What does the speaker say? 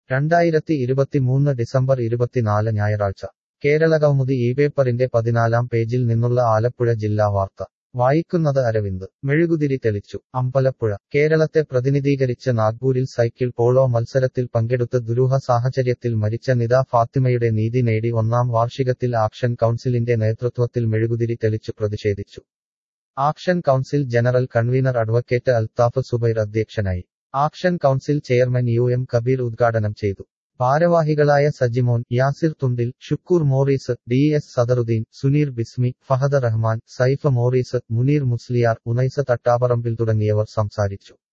രണ്ടായിരത്തി ഇരുപത്തിമൂന്ന് ഡിസംബർ ഇരുപത്തിനാല് ഞായറാഴ്ച കേരള കൗമുദി ഈ പേപ്പറിന്റെ പതിനാലാം പേജിൽ നിന്നുള്ള ആലപ്പുഴ ജില്ലാ വാർത്ത വായിക്കുന്നത് അരവിന്ദ് മെഴുകുതിരി തെളിച്ചു അമ്പലപ്പുഴ കേരളത്തെ പ്രതിനിധീകരിച്ച് നാഗ്പൂരിൽ സൈക്കിൾ പോളോ മത്സരത്തിൽ പങ്കെടുത്ത് ദുരൂഹ സാഹചര്യത്തിൽ മരിച്ച നിത ഫാത്തിമയുടെ നീതി നേടി ഒന്നാം വാർഷികത്തിൽ ആക്ഷൻ കൗൺസിലിന്റെ നേതൃത്വത്തിൽ മെഴുകുതിരി തെളിച്ചു പ്രതിഷേധിച്ചു action council general convener advocate Althaf Zubair അധ്യക്ഷനായി action council chairman U M Kabeer ഉദ്ഘാടനം ചെയ്തു ഭാരവാഹികളായ Sajimon Yasir Thundil Shukkoor Morris D S Sadaruddeen Suneer Bismi Fahad Rahman Saif Morris Muneer Musliyar Unaisa Thattaparambil തുടങ്ങിയവർ സംസാരിച്ചു